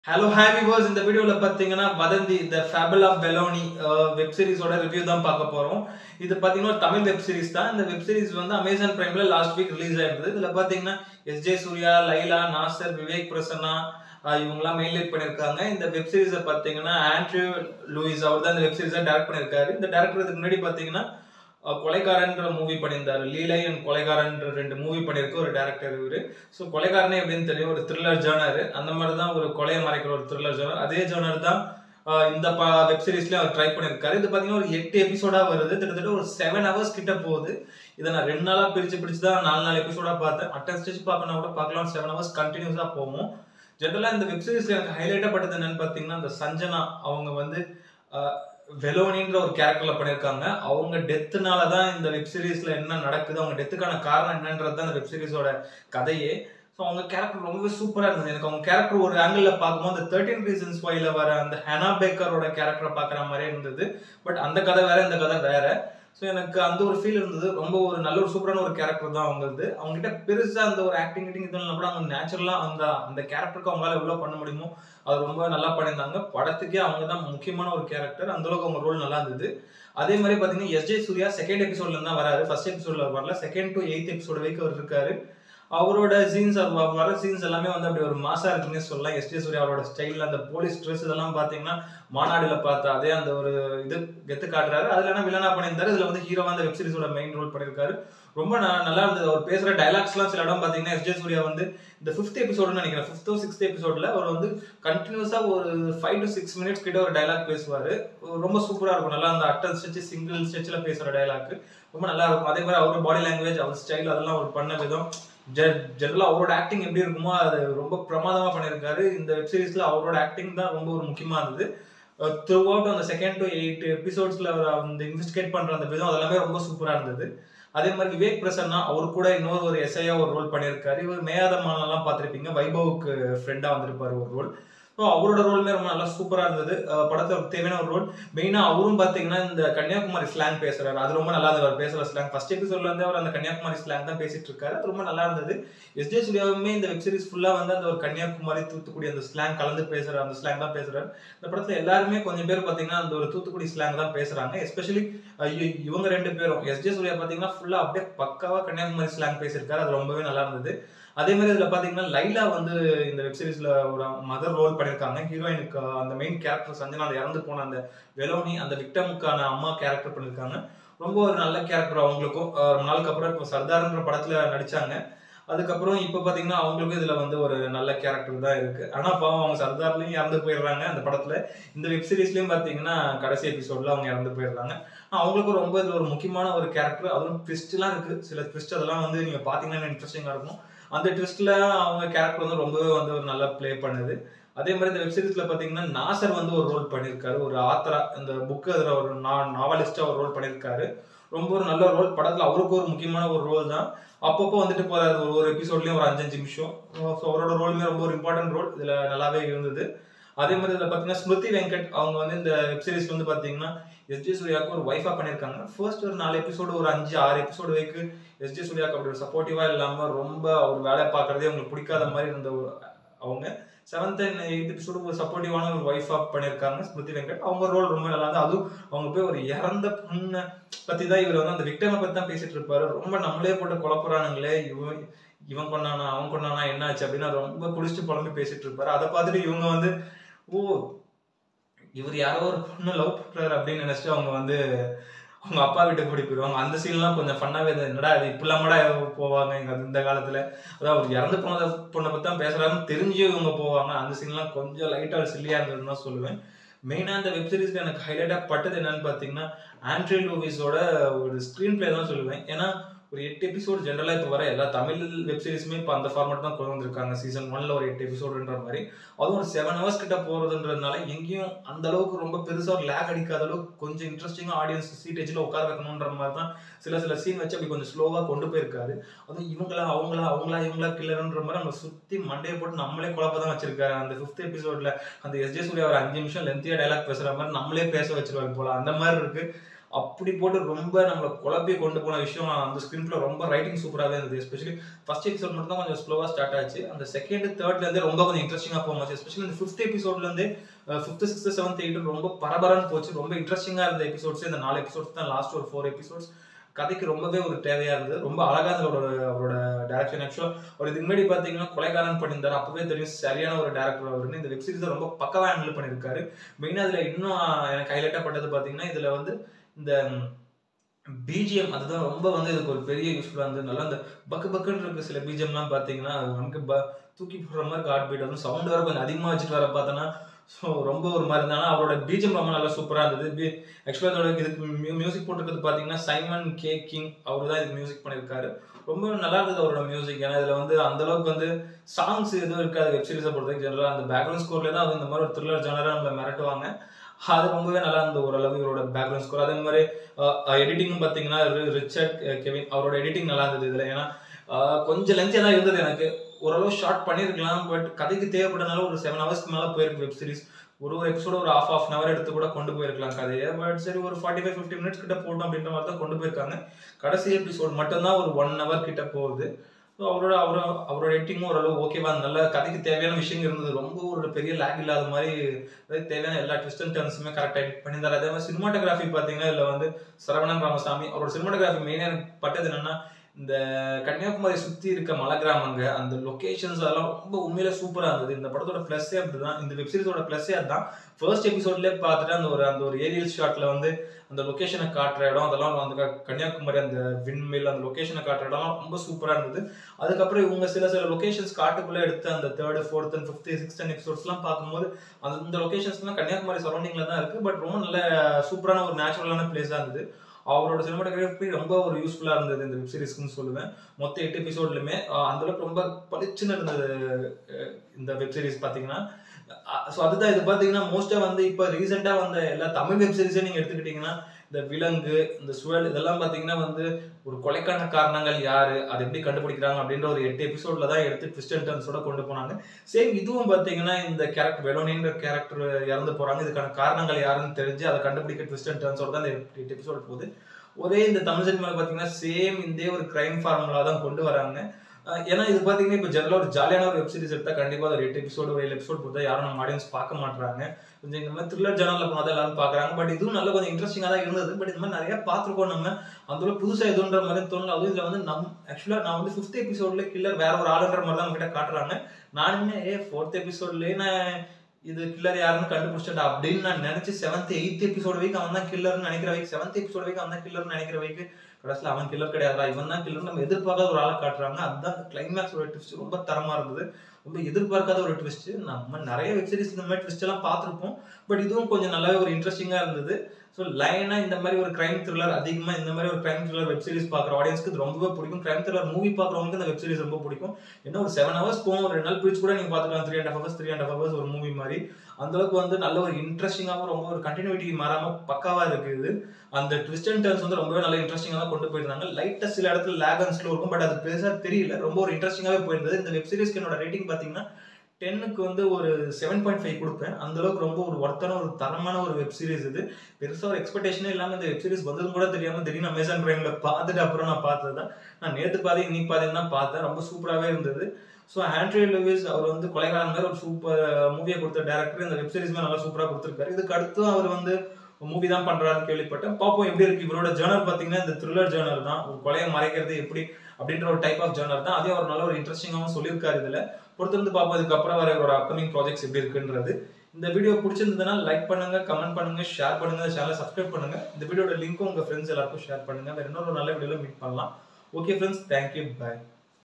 hello hi viewers இந்த வீடியோல பாத்தீங்கன்னா Vadhandhi the fable of Velonie web சீரிஸோட ரிவ்யூ தான் பார்க்க போறோம் இது பாத்தீங்கன்னா ஒரு தமிழ் வெப் சீரிஸ் தான் இந்த வெப் சீரிஸ் வந்து அமேசான் பிரைம்ல லாஸ்ட் வீக் ரிலீஸ் ஆயிருந்தது இதுல பாத்தீங்கன்னா எஸ் ஜே சூர்யா லைலா நாசர் விவேக் பிரசன்னா ஆஹ் இவங்கெல்லாம் மெயின் லீட் பண்ணிருக்காங்க இந்த வெப் சீரிஸை பாத்தீங்கன்னா ஆண்ட்ரூ லூயிஸ் அவர் தான் இந்த வெப் சீரிஸை டைரக்ட் பண்ணிருக்காரு இந்த டேரக்டர் இதுக்கு முன்னாடி பாத்தீங்கன்னா அஹ் கொலைகாரன்ற மூவி பண்ணியிருந்தாரு லீலை அண்ட் கொலைகாரன்ற ரெண்டு மூவி பண்ணியிருக்க ஒரு டேரக்டர் இவரு ஸோ கொலைகாரனே எப்படின்னு தெரியும் ஒரு த்ரில்லர் ஜானர் அந்த மாதிரி தான் ஒரு கொலையை மறைக்கிற ஒரு த்ரில்லர் ஜானர் அதே ஜானர் தான் ஆஹ் இந்த வெப் சீரிஸ்லயும் அவர் ட்ரை பண்ணியிருக்காரு இது பார்த்தீங்கன்னா ஒரு எட்டு எபிசோடா வருது கிட்டத்தட்ட ஒரு செவன் ஹவர்ஸ் கிட்ட போகுது இதை நான் ரெண்டு நாளா பிரிச்சு பிரிச்சு தான் நாலு நாலு எபிசோடா பார்த்தேன் அட்டன் ஸ்டிச் பார்க்கணும் கூட பார்க்கலாம் செவன் ஹவர்ஸ் கண்டினியூஸா போகும் ஜென்ரலா இந்த வெப் சீரிஸ்ல எனக்கு ஹைலைட்டா பட்டது என்னன்னு பார்த்தீங்கன்னா இந்த சஞ்சனா அவங்க வந்து ஆஹ் வெலோனின்ற ஒரு கேரக்டர்ல பண்ணியிருக்காங்க அவங்க டெத்துனால தான் இந்த வெப் சீரிஸ்ல என்ன நடக்குது அவங்க டெத்துக்கான காரணம் என்னன்றது தான் இந்த வெப் சீரிஸோட கதையே ஸோ அவங்க கேரக்டர் ரொம்பவே சூப்பரா இருந்தது எனக்கு அவங்க கேரக்டர் ஒரு ஆங்கிள் பார்க்கும்போது அந்த தேர்ட்டின் ரீசன்ஸ் வாயில வர அந்த ஹெனா பேக்கரோட கேரக்டரை பார்க்குற மாதிரியே இருந்தது பட் அந்த கதை வேற இந்த கதை வேற ஸோ எனக்கு அந்த ஒரு ஃபீல் இருந்தது ரொம்ப ஒரு நல்ல ஒரு சூப்பரான ஒரு கேரக்டர் தான் அவங்களது அவங்க கிட்ட பெருசா அந்த ஒரு ஆக்டிங் கிட்டிங் இதெல்லாம் கூட அவங்க நேச்சுரலா அந்த அந்த கேரக்டருக்கு அவங்களால எவ்வளவு பண்ண முடியுமோ அது ரொம்ப நல்லா பண்ணியிருந்தாங்க படத்துக்கே அவங்க தான் முக்கியமான ஒரு கேரக்டர் அந்த அளவுக்கு அவங்க ரோல் நல்லா இருந்தது அதே மாதிரி பாத்தீங்கன்னா எஸ் ஜே சூர்யா செகண்ட் எபிசோட்ல இருந்தா வராரு ஃபர்ஸ்ட் எபிசோட்ல வரல செகண்ட் டு எயித் எபிசோட் வரைக்கும் அவர் இருக்காரு அவரோட சீன்ஸ் வர சீன்ஸ் எல்லாமே வந்து அப்படி ஒரு மாசா இருக்குன்னே சொல்லலாம் எஸ் ஜே சூர்யா அவரோட ஸ்டைல் அந்த போலீஸ் ட்ரெஸ் இதெல்லாம் பாத்தீங்கன்னா மாநாடுல பார்த்த அதே அந்த ஒரு இது கெத்து காட்டுறாரு அதுல என்ன வில்லனா பண்ணியிருந்தாரு இதுல வந்து ஹீரோவா அந்த வெப் சீரிஸோட மெயின் ரோல் பண்ணியிருக்காரு ரொம்ப ந- நல்லா இருந்தது அவர் பேசுற டைலாக்ஸ்லாம் சில இடம் பாத்தீங்கன்னா எஸ் ஜே சூர்யா வந்து இந்த ஃபிஃப்த் எபிசோடுன்னு நினைக்கிறேன் ஃபிஃப்த்தோ சிக்ஸ்த் எபிசோட்ல அவர் வந்து கண்டினியூஸா ஒரு ஃபைவ் டு சிக்ஸ் மினிட்ஸ் கிட்ட ஒரு டைலாக் பேசுவாரு ரொம்ப சூப்பரா இருக்கும் நல்லா அந்த அட்டல் ஸ்டெச் சிங்கிள் ஸ்டெச்ல பேசுற டைலாக் ரொம்ப நல்லா இருக்கும் அதே மாதிரி அவரோட பாடி லாங்குவேஜ் அவர் ஸ்டைல் அதெல்லாம் அவர் பண்ண விதம் ஜென்ரலா அவரோட ஆக்டிங் எப்படி இருக்குமோ அது ரொம்ப பிரமாதமா பண்ணியிருக்காரு இந்த வெப் சீரிஸ்ல அவரோட ஆக்டிங் தான் ரொம்ப ஒரு முக்கியமா இருந்தது த்ரூ அவுட் அந்த செகண்ட் டு எயிட் எபிசோட்ஸ்ல அவர் அந்த இன்வெஸ்டிகேட் பண்ற அந்த விதம் அதெல்லாமே ரொம்ப சூப்பரா இருந்தது அதே மாதிரி விவேக் பிரசன்னா அவர் கூட இன்னொரு ஒரு எஸ்ஐயா ஒரு ரோல் பண்ணியிருக்காரு இவர் மேயாத மாலெல்லாம் பார்த்திருப்பீங்க வைபவுக்கு ஃப்ரெண்டா வந்திருப்பாரு ஒரு ரோல் ஸோ அவரோட ரோலுமே ரொம்ப நல்லா சூப்பரா இருந்தது அஹ் படத்துல அவருக்கு தேவையான ஒரு ரோல் மெயினா அவரும் பாத்தீங்கன்னா இந்த கன்னியாகுமரி ஸ்லாங் பேசுறாரு அது ரொம்ப நல்லா இருந்தது அவர் பேசுற ஸ்லாங் ஃபர்ஸ்ட் எபிசோட்ல இருந்து அவர் அந்த கன்னியாகுமரி ஸ்லாங் தான் பேசிட்டு இருக்காரு அது ரொம்ப நல்லா இருந்தது எஸ் ஜே சூர்யாவுமே இந்த வெப் சீரிஸ் ஃபுல்லா வந்து அந்த ஒரு கன்னியாகுமரி தூத்துக்குடி அந்த ஸ்லாங் கலந்து பேசுற அந்த ஸ்லாங் தான் பேசுறாரு இந்த படத்துல எல்லாருமே கொஞ்சம் பேர் பாத்தீங்கன்னா அந்த ஒரு தூத்துக்குடி ஸ்லாங் தான் பேசுறாங்க எஸ்பெஷலி இவங்க ரெண்டு பேரும் எஸ் ஜே சூர்யா பாத்தீங்கன்னா ஃபுல்லா அப்படியே பக்காவா கன்னியாகுமரி ஸ்லாங் பேசியிருக்காரு அது ரொம்பவே நல்லா இருந்தது அதே மாதிரி இதுல பாத்தீங்கன்னா லைலா வந்து இந்த வெப் சீரிஸ்ல ஒரு மதர் ரோல் பண்ணிருக்காங்க ஹீரோயினுக்கு அந்த மெயின் கேரக்டர் சஞ்சனா அந்த இறந்து போன அந்த வெலோனி அந்த விக்டமுக்கான அம்மா கேரக்டர் பண்ணிருக்காங்க ரொம்ப ஒரு நல்ல கேரக்டர் அவங்களுக்கும் அஹ் ரொம்ப நாளுக்கு அப்புறம் இப்போ சர்தார்ன்ற படத்துல நடிச்சாங்க அதுக்கப்புறம் இப்போ பாத்தீங்கன்னா அவங்களுக்கும் இதுல வந்து ஒரு நல்ல கேரக்டர் தான் இருக்கு ஆனா பாவம் அவங்க சர்தார்லயும் இறந்து போயிடுறாங்க அந்த படத்துல இந்த வெப் சீரிஸ்லயும் பாத்தீங்கன்னா கடைசி எபிசோட்ல அவங்க இறந்து போயிடுறாங்க ஆனா, அவங்களுக்கும் ரொம்ப இது ஒரு முக்கியமான ஒரு கேரக்டர் அதுவும் ட்விஸ்ட் எல்லாம் இருக்கு சில ட்விஸ்ட் அதெல்லாம் வந்து நீங்க பாத்தீங்கன்னா இன்ட்ரெஸ்டிங்கா இருக்கும் அந்த ட்விஸ்ட்ல அவங்க கேரக்டர் வந்து ரொம்பவே வந்து ஒரு நல்லா ப்ளே பண்ணுது அதே மாதிரி இந்த வெப் சீரிஸ்ல பாத்தீங்கன்னா நாசர் வந்து ஒரு ரோல் பண்ணியிருக்காரு ஒரு ஆத்தரா இந்த புக் அதுல ஒரு நாவலிஸ்டா ஒரு ரோல் பண்ணியிருக்காரு ரொம்ப ஒரு நல்ல ரோல் படத்துல அவருக்கு ஒரு முக்கியமான ஒரு ரோல் தான் அப்பப்போ வந்துட்டு போறாரு ஒரு ஒரு எபிசோட்லயும் ஒரு அஞ்சஞ்சு நிமிஷம் ஸோ அவரோட ரோலுமே ரொம்ப ஒரு இம்பார்ட்டன்ட் ரோல் இதுல நல்லாவே இருந்தது அதே மாதிரி இதுல பாத்தீங்கன்னா ஸ்மிருதி வெங்கட் அவங்க வந்து இந்த வெப் சீரிஸ் வந்து பாத்தீங்கன்னா எஸ் ஜே சூர்யாவுக்கு ஒரு ஒய்ஃபா பண்ணியிருக்காங்க ஃபர்ஸ்ட் ஒரு நாலு எபிசோடு ஒரு அஞ்சு ஆறு எபிசோடு வரைக்கும் எஸ் ஜே சூர்யாவுக்கு அப்படி ஒரு சப்போர்ட்டிவா இல்லாம ரொம்ப அவர் வேலை பார்க்கறதே அவங்களுக்கு பிடிக்காத மாதிரி இருந்த ஒரு அவங்க செவன்த் அண்ட் எயித் எபிசோடு ஒரு சப்போர்ட்டிவான ஒரு ஒய்ஃபா பண்ணியிருக்காங்க ஸ்மிருதி வெங்கட் அவங்க ரோல் ரொம்ப நல்லா இருந்தது அதுவும் அவங்க போய் ஒரு இறந்த பொண்ணை பத்தி தான் இவர் வந்து அந்த விக்டமை பத்தி தான் பேசிட்டு இருப்பாரு ரொம்ப நம்மளே போட்டு குழப்பறானுங்களே இவன் இவன் கொண்டானா அவன் கொண்டானா என்ன ஆச்சு அப்படின்னு அதை ரொம்ப குடிச்சிட்டு புலம்பி பேசிட்டு இருப்பாரு அதை பார்த்துட்டு இவங்க வந்து ஓ இவர் யாரோ ஒரு பொண்ணு லவ் பண்றாரு அப்படின்னு நினைச்சிட்டு அவங்க வந்து அவங்க அப்பா வீட்டுக்கு கூட்டி போயிடுவாங்க அந்த சீன்லாம் கொஞ்சம் ஃபன்னாவே இருந்தது என்னடா இது இப்படிலாமடா போவாங்க எங்க இந்த காலத்துல அதாவது அவர் இறந்து போனத பொண்ணை பத்தி தான் பேசுறாருன்னு தெரிஞ்சு இவங்க போவாங்க அந்த சீன்லாம் கொஞ்சம் லைட்டா சில்லியா இருந்ததுன்னு தான் சொல்லுவேன் மெயினா இந்த வெப் சீரிஸ்ல எனக்கு ஹைலைட்டா பட்டது என்னன்னு பாத்தீங்கன்னா ஆண்ட்ரி லூவிஸோட ஒரு ஸ்கிரீன் பிளே தான் சொல்லுவேன் ஏன்னா ஒரு எட்டு எபிசோடு ஜென்ரலா இப்போ வர எல்லா தமிழ் வெப் சீரிஸுமே இப்போ அந்த ஃபார்மேட் தான் கொண்டு வந்திருக்காங்க சீசன் ஒன்ல ஒரு எட்டு எபிசோடுன்ற மாதிரி அதுவும் ஒரு செவன் ஹவர்ஸ் கிட்ட போறதுன்றதுனால எங்கேயும் அந்த அளவுக்கு ரொம்ப பெருசா ஒரு லேக் அடிக்காத அளவுக்கு கொஞ்சம் இன்ட்ரெஸ்டிங்கா ஆடியன்ஸ் சீட் வச்சுல உட்கார வைக்கணுன்ற மாதிரி தான் சில சில சீன் வச்சு அப்படி கொஞ்சம் ஸ்லோவா கொண்டு போயிருக்காரு அதுவும் இவங்களா அவங்களா அவங்களா இவங்களா கில்லர்ன்ற மாதிரி நம்ம சுத்தி மண்டையை போட்டு நம்மளே குழப்ப தான் வச்சிருக்காரு அந்த ஃபிஃப்த் எபிசோட்ல அந்த எஸ் ஜே சூர்யா ஒரு அஞ்சு நிமிஷம் லென்த்தியா டைலாக் பேசுற மாதிரி நம்மளே பேச வச்சிருவாரு போல அந்த மாதிரி இருக்கு அப்படி போட்டு ரொம்ப நம்மளை குழப்பி கொண்டு போன விஷயம் அந்த ஸ்க்ரீன் பிளே ரொம்ப ரைட்டிங் சூப்பராகவே இருந்தது எஸ்பெஷலி ஃபர்ஸ்ட் எபிசோட் மட்டும் தான் கொஞ்சம் ஸ்லோவாக ஸ்டார்ட் ஆச்சு அந்த செகண்ட் தேர்ட்லேருந்து ரொம்ப கொஞ்சம் இன்ட்ரெஸ்டிங்காக போச்சு எஸ்பெஷலி இந்த ஃபிஃப்த் எபிசோட்லேருந்து ஃபிஃப்த் சிக்ஸ்த் செவன்த் எயிட் ரொம்ப பரபரன்னு போச்சு ரொம்ப இன்ட்ரெஸ்டிங்காக இருந்த எபிசோட்ஸ் இந்த நாலு எபிசோட்ஸ் தான் லாஸ்ட் ஒரு ஃபோர் எபிசோட்ஸ் கதைக்கு ரொம்பவே ஒரு தேவையா இருந்தது ரொம்ப அழகா இருந்தது அவரோட அவரோட டேரக்ஷன் ஆக்சுவலா ஒரு இதுக்கு முன்னாடி பாத்தீங்கன்னா கொலைகாரன் பண்ணியிருந்தாரு அப்பவே தெரியும் சரியான ஒரு டேரக்டர் அவருன்னு இந்த வெப் சீரிஸை ரொம்ப பக்கவா ஹேண்டில் பண்ணியிருக்காரு மெயினா அதுல இன்னும் எனக்கு ஹைலைட்டா பட்டது பாத்தீங்கன்னா இதுல வந்து இந்த பிஜிஎம் அதுதான் ரொம்ப வந்து இதுக்கு ஒரு பெரிய யூஸ்ஃபுல்லாக இருந்தது நல்லா அந்த பக்கு பக்குன்னு இருக்க சில பிஜிஎம்லாம் பார்த்தீங்கன்னா அது நமக்கு ப தூக்கி போடுற மாதிரி ஹார்ட் பீட் அதுவும் சவுண்ட் வர கொஞ்சம் அதிகமாக வச்சுட்டு வர பார்த்தோன்னா ஸோ ரொம்ப ஒரு மாதிரி இருந்தாலும் அவரோட பிஜிஎம் ரொம்ப நல்லா சூப்பராக இருந்தது பி ஆக்சுவலாக அதோட இதுக்கு மியூசிக் போட்டிருக்கிறது பார்த்தீங்கன்னா சைமன் கே கிங் அவர் தான் இதுக்கு மியூசிக் பண்ணியிருக்காரு ரொம்ப நல்லா இருந்தது அவரோட மியூசிக் ஏன்னா இதில் வந்து அந்த அளவுக்கு வந்து சாங்ஸ் எதுவும் இருக்காது வெப் சீரிஸை பொறுத்தவரைக்கும் ஜெனரலாக அந்த பேக்ரவுண்ட் ஸ்கோர்ல தான் அது இந்த மாதிரி ஒரு த்ரில்லர் ஜெனராக நம்மளை மிரட்டுவாங்க அது ரொம்பவே நல்லா இருந்தது ஓரளவு இவரோட பேக்ரவுண்ட் ஸ்கோர் அதே மாதிரி எடிட்டிங்கும் பார்த்தீங்கன்னா ரிச்சர்ட் கெவின் அவரோட எடிட்டிங் நல்லா இருந்தது இதில் ஏன்னா கொஞ்சம் லென்த்தியாக தான் இருந்தது எனக்கு ஓரளவு ஷார்ட் பண்ணியிருக்கலாம் பட் கதைக்கு தேவைப்பட்டனால ஒரு செவன் ஹவர்ஸ்க்கு மேலே போயிருக்கு வெப் சீரிஸ் ஒரு ஒரு எபிசோட ஒரு ஆஃப் ஆஃப் அன் ஹவர் எடுத்து கூட கொண்டு போயிருக்கலாம் கதையை பட் சரி ஒரு ஃபார்ட்டி ஃபைவ் ஃபிஃப்டி மினிட்ஸ் கிட்ட போட்டோம் அப்படின்ற மாதிரி தான் கொண்டு போயிருக்காங்க கடைசி எபிசோட் மட்டும்தான் ஒரு ஒன் ஹவர் கிட்ட போகுது ஸோ அவரோட அவரோட அவரோட எடிட்டிங்கும் ஓரளவு ஓகேவா நல்ல கதைக்கு தேவையான விஷயங்கள் இருந்தது ரொம்ப ஒரு பெரிய லேக் இல்லாத மாதிரி தேவையான எல்லா ட்விஸ்ட் அண்ட் டர்ன்ஸுமே கரெக்டாக எடிட் பண்ணியிருந்தாரு அதே மாதிரி சினிமாட்டோகிராஃபி பார்த்தீங்கன்னா இதில் வந்து சரவணன் ராமசாமி அவரோட சினிமாட்டோகிராஃபி மெயினாக எனக்கு பட்டது என்னன்னா இந்த கன்னியாகுமரி சுற்றி இருக்க மலை கிராமங்க அந்த லொக்கேஷன்ஸ் அதெல்லாம் ரொம்ப உண்மையில சூப்பராக இருந்தது இந்த படத்தோட ப்ளஸ்ஸே அப்படிதான் இந்த வெப்சீரிஸோட ப்ளஸ்ஸே அதுதான் ஃபர்ஸ்ட் எபிசோட்லேயே பார்த்துட்டு அந்த ஒரு அந்த ஒரு ஏரியல் ஷாட்ல வந்து அந்த லொக்கேஷனை காட்டுற இடம் அதெல்லாம் அந்த கன்னியாகுமரி அந்த விண்மில் அந்த லொக்கேஷனை காட்டுற இடம்லாம் ரொம்ப சூப்பராக இருந்தது அதுக்கப்புறம் இவங்க சில சில லொக்கேஷன்ஸ் காட்டுக்குள்ளே எடுத்து அந்த third fourth and fifth sixth and எபிசோட்ஸ்லாம் பார்க்கும்போது அந்த இந்த லொக்கேஷன்ஸ்லாம் கன்னியாகுமரி சரௌண்டிங்கில் தான் இருக்குது பட் ரொம்ப நல்ல சூப்பரான ஒரு நேச்சுரலான பிளேஸாக இருந்தது அவரோட சினிமாட்டோகிராஃபி ரொம்ப ஒரு யூஸ்ஃபுல்லாக இருந்தது இந்த வெப் சீரிஸ்க்குன்னு சொல்லுவேன் மொத்த எட்டு எபிசோட்லையுமே அந்தளவுக்கு ரொம்ப பளிச்சுன்னு இருந்தது இந்த வெப் சீரிஸ் பார்த்தீங்கன்னா ஸோ அதுதான் இது பார்த்தீங்கன்னா மோஸ்ட்டாக வந்து இப்போ ரீசெண்டாக வந்த எல்லா தமிழ் வெப் சீரிஸையும் நீங்கள் எடுத்துக்கிட்டிங்கன்னா இந்த விலங்கு இந்த சுழல் இதெல்லாம் பார்த்தீங்கன்னா வந்து ஒரு கொலைக்கான காரணங்கள் யாரு அதை எப்படி கண்டுபிடிக்கிறாங்க அப்படின்ற ஒரு எட்டு எபிசோட்ல தான் எடுத்து ட்விஸ்ட் அண்ட் டர்ன்ஸோட கொண்டு போனாங்க சேம் இதுவும் பார்த்தீங்கன்னா இந்த கேரக்டர் வெலோனின்ற கேரக்டர் இறந்து போறாங்க இதுக்கான காரணங்கள் யாருன்னு தெரிஞ்சு அதை கண்டுபிடிக்க ட்விஸ்ட் அண்ட் டர்ன்ஸோட தான் இந்த எட்டு எபிசோட் போகுது ஒரே இந்த தமிழ் சினிமாவில் பார்த்தீங்கன்னா சேம் இதே ஒரு கிரைம் ஃபார்முலா தான் கொண்டு வராங்க ஏன்னா இது பார்த்தீங்கன்னா இப்போ ஜெனரலாக ஒரு ஜாலியான ஒரு வெப் சீரிஸ் எடுத்தால் கண்டிப்பாக ஒரு எட்டு எபிசோடு ஒரு ஏழு எபிசோட் கொடுத்தா யாரும் நம்ம ஆடியன்ஸ் பார்க்க மாட்டாங்க கொஞ்சம் இந்த மாதிரி த்ரில்லர் ஜேனலில் போனால் தான் எல்லாரும் பார்க்குறாங்க பட் இதுவும் நல்ல கொஞ்சம் இன்ட்ரெஸ்டிங்காக தான் இருந்தது பட் இந்த மாதிரி நிறைய பார்த்துருக்கோம் நம்ம அந்த புதுசாக எதுன்ற மாதிரி தோணல அதுவும் இதில் வந்து நம் ஆக்சுவலாக நான் வந்து ஃபிஃப்த் எபிசோட்ல கில்லர் வேற ஒரு ஆளுன்ற மாதிரி தான் நம்ம கிட்ட காட்டுறாங்க நானுமே ஏ ஃபோர்த் எபிசோட்லேயே நான் இது கில்லர் யாருன்னு கண்டுபிடிச்சிட்டா அப்படின்னு நான் நினைச்சு செவன்த் எயித் எபிசோட் வரைக்கும் அவன் தான் கில்லர்னு நினைக்கிற வரைக்கும் செவன்த் எபிசோட் வரைக்கும் அவன் தான் கில்லர்னு நினைக்கிற வரைக்கும் கடைசியில் அவன் கில்லர் கிடையாதா இவன் தான் கில்லர் நம்ம எதிர்பார்க்காத ஒரு ஆளை காட்டுறாங்க அதுதான் கிளைமேக்ஸோட ட்விஸ்ட் ரொம்ப தரமா இருந்தது ரொம்ப எதிர்பார்க்காத ஒரு ட்விஸ்ட் நம்ம நிறைய வெப்சீரிஸ் இந்த மாதிரி ட்விஸ்ட் எல்லாம் பார்த்துருப்போம் பட் இதுவும் கொஞ்சம் நல்லாவே ஒரு இன்ட்ரெஸ்டிங்காக இருந்தது ஸோ லைனா இந்த மாதிரி ஒரு கிரைம் த்ரில்லர் அதிகமாக இந்த மாதிரி ஒரு கிரைம் த்ரில்லர் வெப் சீரிஸ் பார்க்குற ஆடியன்ஸ்க்கு இது ரொம்பவே பிடிக்கும் கிரைம் த்ரில்லர் மூவி பார்க்குறவங்களுக்கு இந்த வெப் சீரிஸ் ரொம்ப பிடிக்கும் என்ன ஒரு செவன் ஹவர்ஸ் போகும் ஒரு ரெண்டு நாள் பிடிச்சி கூட நீங்கள் பார்த்துக்கலாம் three and hours three and hours ஒரு மூவி மாதிரி அந்த அளவுக்கு வந்து நல்ல ஒரு இன்ட்ரெஸ்டிங்காகவும் ரொம்ப ஒரு கண்டினியூட்டி மாறாமல் பக்காவாக இருக்குது அந்த ட்விஸ்ட் அண்ட் டர்ன்ஸ் வந்து ரொம்பவே நல்ல இன்ட்ரெஸ்டிங்காக தான் கொண்டு போயிருந்தாங்க லைட்டாக சில இடத்துல லேக் அண்ட் ஸ்லோ இருக்கும் பட் அது பெருசாக தெரியல ரொம்ப ஒரு இன்ட்ரெஸ்டிங்காகவே போயிருந்தது இந்த வெப் சீரிஸ்க்கு என்னோட ரேட்டிங் பார்த்தீங்கன்னா டென்னுக்கு வந்து ஒரு செவன் பாயிண்ட் ஃபைவ் கொடுப்பேன் அந்த அளவுக்கு ரொம்ப ஒரு ஒர்த்தான ஒரு தரமான ஒரு வெப் சீரிஸ் இது பெருசாக ஒரு எக்ஸ்பெக்டேஷனே இல்லாமல் இந்த வெப் சீரிஸ் வந்ததும் கூட தெரியாமல் திடீர்னு அமேசான் பிரைமில் பார்த்துட்டு அப்புறம் நான் பார்த்தது தான் நான் நேற்று பாதி இன்னைக்கு பாதி தான் பார்த்தேன் ரொம்ப சூப்பராகவே இருந்தது ஸோ ஆண்ட்ரி லூவிஸ் அவர் வந்து கொலைகாரன் மாதிரி ஒரு சூப்பர் மூவியை கொடுத்த டேரக்டர் இந்த வெப் சீரிஸ்மே நல்லா சூப்பராக கொடுத்துருக்காரு இதுக்கு அடுத்து அவர் வந்து மூவி தான் பண்றாருன்னு கேள்விப்பட்டேன் பார்ப்போம் எப்படி இருக்கு இவரோட ஜேர்னர் பார்த்தீங்கன்னா இந்த த்ரில்லர் ஜேர்னர் தான் ஒரு கொலையை மறைக்கிறது எப்படி அப்படின்ற ஒரு டைப் ஆஃப் ஜேர்னர் தான் அதே அவர் நல்ல ஒரு இன்ட்ரெஸ்டிங்காகவும் சொல்லியிருக்காரு இதுல பொறுத்திருந்து பார்ப்போம் இதுக்கப்புறம் வர இவரோட அப்கமிங் ப்ராஜெக்ட்ஸ் எப்படி இருக்குன்றது இந்த வீடியோ பிடிச்சிருந்ததுன்னா லைக் பண்ணுங்க கமெண்ட் பண்ணுங்க ஷேர் பண்ணுங்க சேனலை சப்ஸ்கிரைப் பண்ணுங்க இந்த வீடியோட லிங்க்கும் உங்க ஃப்ரெண்ட்ஸ் எல்லாருக்கும் ஷேர் பண்ணுங்க வேற இன்னொரு நல்ல வீடியோல மீட் பண்ணலாம் ஓகே ஃப்ரெண்ட்ஸ் தேங்க்யூ பாய்